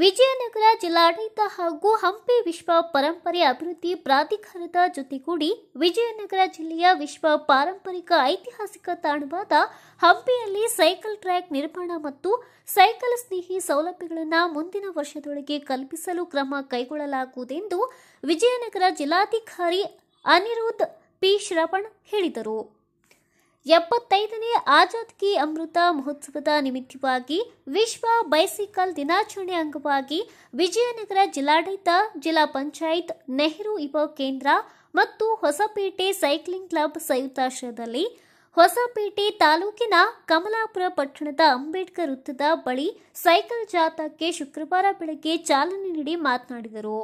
ವಿಜಯನಗರ ಜಿಲ್ಲಾಡಳಿತ ಹಾಗೂ ಹಂಪಿ ವಿಶ್ವ ಪರಂಪರೆ ಅಭಿವೃದ್ಧಿ ಪ್ರಾಧಿಕಾರದ ಜೊತೆಗೂಡಿ ವಿಜಯನಗರ ಜಿಲ್ಲೆಯ ವಿಶ್ವ ಪಾರಂಪರಿಕ ಐತಿಹಾಸಿಕ ತಾಣವಾದ ಹಂಪಿಯಲ್ಲಿ ಸೈಕಲ್ ಟ್ರ್ಯಾಕ್ ನಿರ್ಮಾಣ ಮತ್ತು ಸೈಕಲ್ ಸ್ನೇಹಿ ಸೌಲಭ್ಯಗಳನ್ನು ಮುಂದಿನ ವರ್ಷದೊಳಗೆ ಕಲ್ಪಿಸಲು ಕ್ರಮ ಕೈಗೊಳ್ಳಲಾಗುವುದೆಂದು ವಿಜಯನಗರ ಜಿಲ್ಲಾಧಿಕಾರಿ ಅನಿರುದ್ಧ್ ಪಿ ಶ್ರವಣ್ ಹೇಳಿದರು ಎಪ್ಪತ್ತೈದನೇ ಆಜಾದ್ ಕಿ ಅಮೃತ ಮಹೋತ್ಸವದ ನಿಮಿತ್ತವಾಗಿ ವಿಶ್ವ ಬೈಸಿಕಲ್ ದಿನಾಚರಣೆ ಅಂಗವಾಗಿ ವಿಜಯನಗರ ಜಿಲ್ಲಾಡಳಿತ ಜಿಲ್ಲಾ ಪಂಚಾಯತ್ ನೆಹರು ಯುವ ಕೇಂದ್ರ ಮತ್ತು ಹೊಸಪೇಟೆ ಸೈಕ್ಲಿಂಗ್ ಕ್ಲಬ್ ಸಂಯುಕ್ತಾಶ್ರಯದಲ್ಲಿ ಹೊಸಪೇಟೆ ತಾಲೂಕಿನ ಕಮಲಾಪುರ ಪಟ್ಟಣದ ಅಂಬೇಡ್ಕರ್ ವೃತ್ತದ ಬಳಿ ಸೈಕಲ್ ಜಾಥಾಕ್ಕೆ ಶುಕ್ರವಾರ ಬೆಳಗ್ಗೆ ಚಾಲನೆ ನೀಡಿ ಮಾತನಾಡಿದರು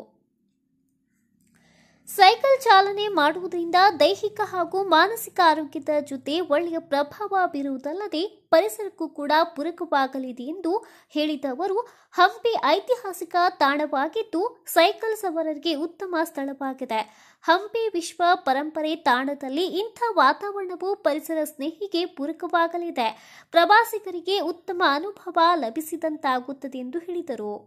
ಸೈಕಲ್ ಚಾಲನೆ ಮಾಡುವುದರಿಂದ ದೈಹಿಕ ಹಾಗೂ ಮಾನಸಿಕ ಆರೋಗ್ಯದ ಜೊತೆ ಒಳ್ಳೆಯ ಪ್ರಭಾವ ಬೀರುವುದಲ್ಲದೆ ಪರಿಸರಕ್ಕೂ ಕೂಡ ಪೂರಕವಾಗಲಿದೆ ಎಂದು ಹೇಳಿದ ಅವರು ಹಂಪಿ ಐತಿಹಾಸಿಕ ತಾಣವಾಗಿದ್ದು ಸೈಕಲ್ ಸವಾರರಿಗೆ ಉತ್ತಮ ಸ್ಥಳವಾಗಿದೆ ಹಂಪಿ ವಿಶ್ವ ಪರಂಪರೆ ತಾಣದಲ್ಲಿ ಇಂಥ ವಾತಾವರಣವು ಪರಿಸರ ಸ್ನೇಹಿಗೆ ಪೂರಕವಾಗಲಿದೆ ಪ್ರವಾಸಿಗರಿಗೆ ಉತ್ತಮ ಅನುಭವ ಲಭಿಸಿದಂತಾಗುತ್ತದೆ ಎಂದು ಹೇಳಿದರು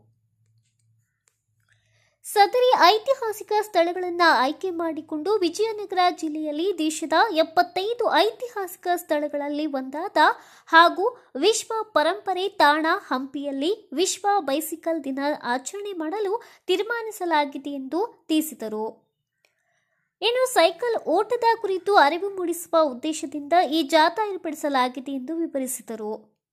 ಸದರಿ ಐತಿಹಾಸಿಕ ಸ್ಥಳಗಳನ್ನು ಆಯ್ಕೆ ಮಾಡಿಕೊಂಡು ವಿಜಯನಗರ ಜಿಲ್ಲೆಯಲ್ಲಿ ದೇಶದ ಎಪ್ಪತ್ತೈದು ಐತಿಹಾಸಿಕ ಸ್ಥಳಗಳಲ್ಲಿ ಒಂದಾದ ಹಾಗೂ ವಿಶ್ವ ಪರಂಪರೆ ತಾಣ ಹಂಪಿಯಲ್ಲಿ ವಿಶ್ವ ಬೈಸಿಕಲ್ ದಿನ ಆಚರಣೆ ಮಾಡಲು ತೀರ್ಮಾನಿಸಲಾಗಿದೆ ಎಂದು ತಿಳಿಸಿದರು ಇನ್ನು ಸೈಕಲ್ ಓಟದ ಕುರಿತು ಅರಿವು ಮೂಡಿಸುವ ಉದ್ದೇಶದಿಂದ ಈ ಜಾಥಾ ಏರ್ಪಡಿಸಲಾಗಿದೆ ಎಂದು ವಿವರಿಸಿದರು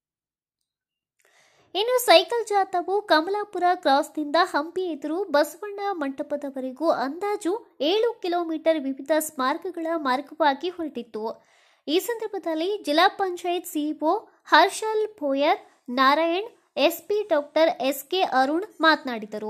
ಇನ್ನು ಸೈಕಲ್ ಜಾಥಾವು ಕಮಲಾಪುರ ಕ್ರಾಸ್ನಿಂದ ಹಂಪಿ ಎದುರು ಬಸವಣ್ಣ ಮಂಟಪದವರೆಗೂ ಅಂದಾಜು ಏಳು ಕಿಲೋಮೀಟರ್ ವಿವಿಧ ಸ್ಮಾರಕಗಳ ಮಾರ್ಗವಾಗಿ ಹೊರಟಿತ್ತು ಈ ಸಂದರ್ಭದಲ್ಲಿ ಜಿಲ್ಲಾ panchayat CEO Harshal Bhoyar Narayan SP doctor SK Arun ಮಾತನಾಡಿದರು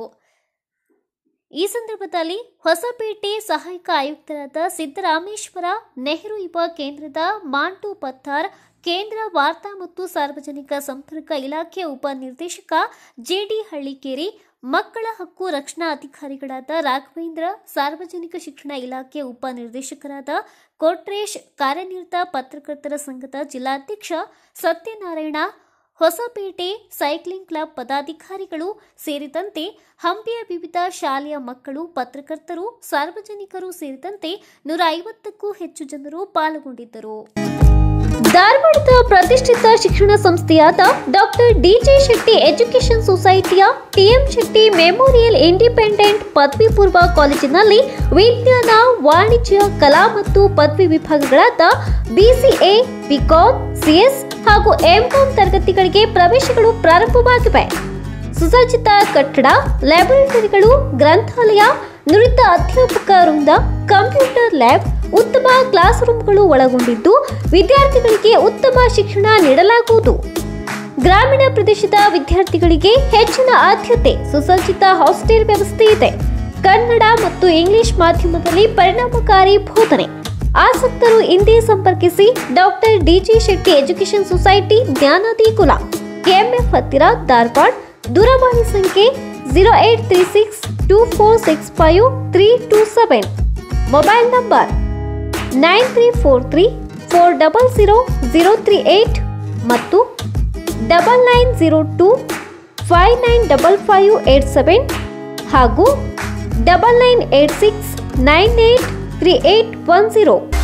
ಈ ಸಂದರ್ಭದಲ್ಲಿ ಹೊಸಪೇಟೆ ಸಹಾಯಕ ಆಯುಕ್ತರಾದ ಸಿದ್ದರಾಮೇಶ್ವರ ನೆಹರು ಯುವ ಕೇಂದ್ರದ ಮಾಂಟು ಪತ್ತಾರ್ ಕೇಂದ್ರ ವಾರ್ತಾ ಮತ್ತು ಸಾರ್ವಜನಿಕ ಸಂಪರ್ಕ ಇಲಾಖೆ ಉಪನಿರ್ದೇಶಕ ಜೆಡಿ ಹಳ್ಳಿಕೇರಿ ಮಕ್ಕಳ ಹಕ್ಕು ರಕ್ಷಣಾ ಅಧಿಕಾರಿಗಳಾದ ರಾಘವೇಂದ್ರ ಸಾರ್ವಜನಿಕ ಶಿಕ್ಷಣ ಇಲಾಖೆ ಉಪನಿರ್ದೇಶಕರಾದ ಕೊಟ್ರೇಶ್ ಕಾರ್ಯನಿರತ ಪತ್ರಕರ್ತರ ಸಂಘದ ಜಿಲ್ಲಾಧ್ಯಕ್ಷ ಸತ್ಯನಾರಾಯಣ ಹೊಸಪೇಟೆ ಸೈಕ್ಲಿಂಗ್ ಕ್ಲಬ್ ಪದಾಧಿಕಾರಿಗಳು ಸೇರಿದಂತೆ ಹಂಪಿಯ ವಿವಿಧ ಶಾಲೆಯ ಮಕ್ಕಳು ಪತ್ರಕರ್ತರು ಸಾರ್ವಜನಿಕರು ಸೇರಿದಂತೆ ನೂರ ಐವತ್ತಕ್ಕೂ ಹೆಚ್ಚು ಜನರು ಪಾಲ್ಗೊಂಡಿದ್ದರು ಧಾರವಾಡದ ಪ್ರತಿಷ್ಠಿತ ಶಿಕ್ಷಣ ಸಂಸ್ಥೆಯಾದ ಡಾಕ್ಟರ್ ಡಿಜೆ ಶೆಟ್ಟಿ ಎಜುಕೇಷನ್ ಸೊಸೈಟಿಯ ಟಿಎಂ ಶೆಟ್ಟಿ ಮೆಮೋರಿಯಲ್ ಇಂಡಿಪೆಂಡೆಂಟ್ ಪದವಿ ಪೂರ್ವ ಕಾಲೇಜಿನಲ್ಲಿ ವಿಜ್ಞಾನ ವಾಣಿಜ್ಯ ಕಲಾ ಮತ್ತು ಪದವಿ ವಿಭಾಗಗಳಾದ ಬಿಸಿಎ ಬಿಕಾಂ ಸಿಎಸ್ ಹಾಗೂ ಎಂಕಾಂ ತರಗತಿಗಳಿಗೆ ಪ್ರವೇಶಗಳು ಪ್ರಾರಂಭವಾಗಿವೆ ಸುಸಜ್ಜಿತ ಕಟ್ಟಡ ಲ್ಯಾಬೊರೇಟರಿಗಳು ಗ್ರಂಥಾಲಯ ನುರಿತ ಅಧ್ಯಾಪಕ ವೃಂದ ಕಂಪ್ಯೂಟರ್ ಲ್ಯಾಬ್ ಉತ್ತಮ ಕ್ಲಾಸ್ ರೂಮ್ಗಳು ಒಳಗೊಂಡಿದ್ದು ವಿದ್ಯಾರ್ಥಿಗಳಿಗೆ ಉತ್ತಮ ಶಿಕ್ಷಣ ನೀಡಲಾಗುವುದು ಗ್ರಾಮೀಣ ಪ್ರದೇಶದ ವಿದ್ಯಾರ್ಥಿಗಳಿಗೆ ಹೆಚ್ಚಿನ ಆದ್ಯತೆ ಸುಸಜ್ಜಿತ ಹಾಸ್ಟೆಲ್ ವ್ಯವಸ್ಥೆ ಇದೆ ಕನ್ನಡ ಮತ್ತು ಇಂಗ್ಲಿಷ್ ಮಾಧ್ಯಮದಲ್ಲಿ ಪರಿಣಾಮಕಾರಿ ಬೋಧನೆ ಆಸಕ್ತರು ಹಿಂದೆ ಸಂಪರ್ಕಿಸಿ doctor DG Shetty education society ಜ್ಞಾನದಿ ಕುಲ ಕೆಎಂಎಫ್ ಹತ್ತಿರ ಧಾರವಾಡ ದೂರವಾಣಿ ಸಂಖ್ಯೆ zero eight three six two four six five three two seven mobile number nine three four three four double zero zero three eight ಮತ್ತು double nine zero two five nine double five eight seven ಹಾಗೂ double nine eight six nine eight three eight one zero